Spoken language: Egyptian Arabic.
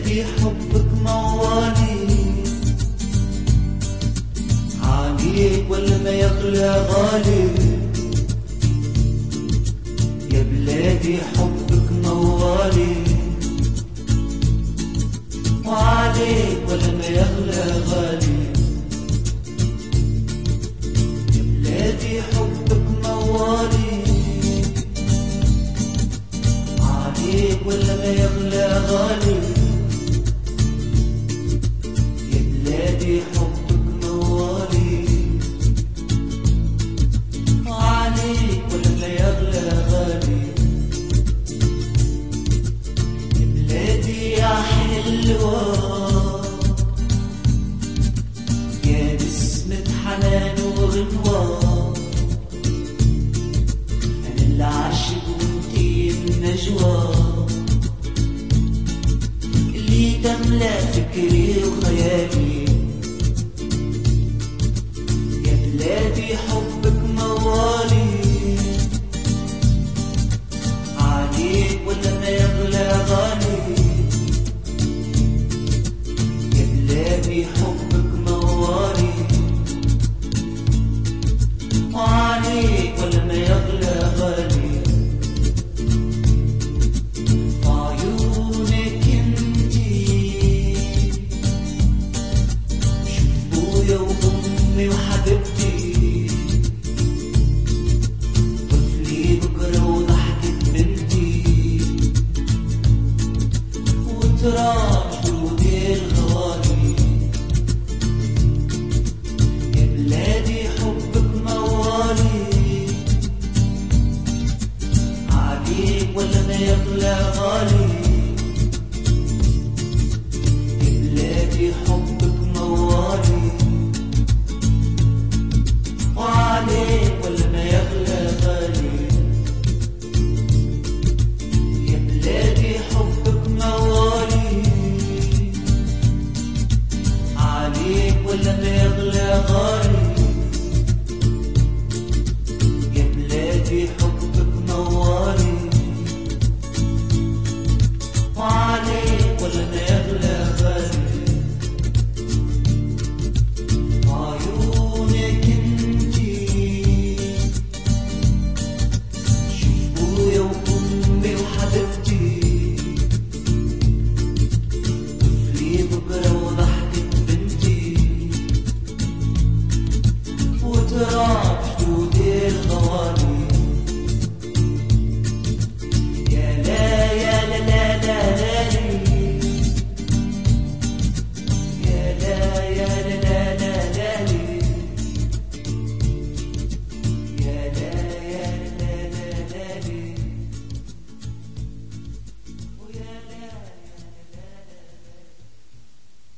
بلادي حبك موالي عليك ولا ما يغلى غالي يا بلادي حبك موالي وعليك ولا ما يغلى غالي يا بلادي حبك موالي عليك ولا ما يغلى غالي يا بلادي حبك موالي عليك ولا ما يغلى غالي يا بلادي يا حلوة يا بسمة حنان وغنوة أنا اللي عاشق وانتي النجوى اللي تملى فكري وخيالي يا بلادي حبك موالي عليك ولا ما يغلى غالي يا بلادي حبك موالي وعليك ولا ما يغلى غالي عيونك انتي شوف ابويا وامي وحبيبتي طفلي بكره وضحكة بنتي وتراب